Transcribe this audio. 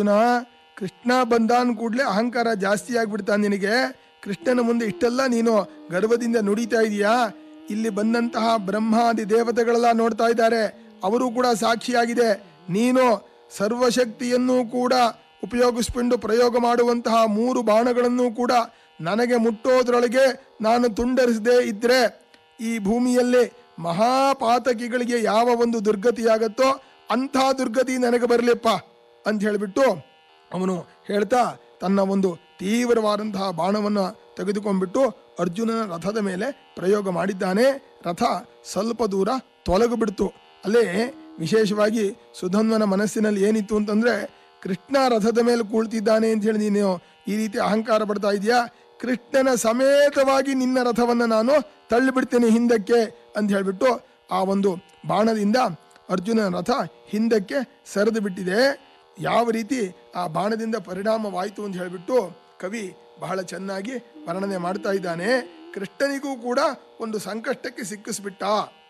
ಅರ್ಜುನ ಕೃಷ್ಣ ಬಂದಾನ್ ಕೂಡಲೇ ಅಹಂಕಾರ ಜಾಸ್ತಿ ಆಗ್ಬಿಡ್ತಾನೆ ನಿನಗೆ ಕೃಷ್ಣನ ಮುಂದೆ ಇಷ್ಟೆಲ್ಲ ನೀನು ಗರ್ವದಿಂದ ನುಡಿತಾ ಇದೀಯಾ ಇಲ್ಲಿ ಬಂದಂತಹ ಬ್ರಹ್ಮಾದಿ ದೇವತೆಗಳೆಲ್ಲ ನೋಡ್ತಾ ಇದ್ದಾರೆ ಅವರು ಕೂಡ ಸಾಕ್ಷಿಯಾಗಿದೆ ನೀನು ಸರ್ವಶಕ್ತಿಯನ್ನು ಕೂಡ ಉಪಯೋಗಿಸ್ಕೊಂಡು ಪ್ರಯೋಗ ಮಾಡುವಂತಹ ಮೂರು ಬಾಣಗಳನ್ನು ಕೂಡ ನನಗೆ ಮುಟ್ಟೋದ್ರೊಳಗೆ ನಾನು ತುಂಡರಿಸದೇ ಇದ್ರೆ ಈ ಭೂಮಿಯಲ್ಲಿ ಮಹಾಪಾತಕಿಗಳಿಗೆ ಯಾವ ಒಂದು ದುರ್ಗತಿಯಾಗತ್ತೋ ಅಂಥ ದುರ್ಗತಿ ನನಗೆ ಬರಲಿಪ್ಪ ಅಂತ ಹೇಳಿಬಿಟ್ಟು ಅವನು ಹೇಳ್ತಾ ತನ್ನ ಒಂದು ತೀವ್ರವಾದಂತಹ ಬಾಣವನ್ನು ತೆಗೆದುಕೊಂಡ್ಬಿಟ್ಟು ಅರ್ಜುನನ ರಥದ ಮೇಲೆ ಪ್ರಯೋಗ ಮಾಡಿದ್ದಾನೆ ರಥ ಸ್ವಲ್ಪ ದೂರ ತೊಲಗು ಬಿಡ್ತು ಅಲ್ಲೇ ವಿಶೇಷವಾಗಿ ಸುಧನ್ವನ ಮನಸ್ಸಿನಲ್ಲಿ ಏನಿತ್ತು ಅಂತಂದ್ರೆ ಕೃಷ್ಣ ರಥದ ಮೇಲೆ ಕೂಳ್ತಿದ್ದಾನೆ ಅಂತ ಹೇಳಿ ನೀನು ಈ ರೀತಿ ಅಹಂಕಾರ ಪಡ್ತಾ ಇದೆಯಾ ಕೃಷ್ಣನ ಸಮೇತವಾಗಿ ನಿನ್ನ ರಥವನ್ನು ನಾನು ತಳ್ಳಿಬಿಡ್ತೇನೆ ಹಿಂದಕ್ಕೆ ಅಂತ ಹೇಳಿಬಿಟ್ಟು ಆ ಒಂದು ಬಾಣದಿಂದ ಅರ್ಜುನನ ರಥ ಹಿಂದಕ್ಕೆ ಸರಿದು ಬಿಟ್ಟಿದೆ ಯಾವ ರೀತಿ ಆ ಬಾಣದಿಂದ ಪರಿಣಾಮವಾಯಿತು ಅಂತ ಹೇಳಿಬಿಟ್ಟು ಕವಿ ಬಹಳ ಚೆನ್ನಾಗಿ ವರ್ಣನೆ ಮಾಡ್ತಾ ಇದ್ದಾನೆ ಕೃಷ್ಣನಿಗೂ ಕೂಡ ಒಂದು ಸಂಕಷ್ಟಕ್ಕೆ ಸಿಕ್ಕಿಸ್ಬಿಟ್ಟ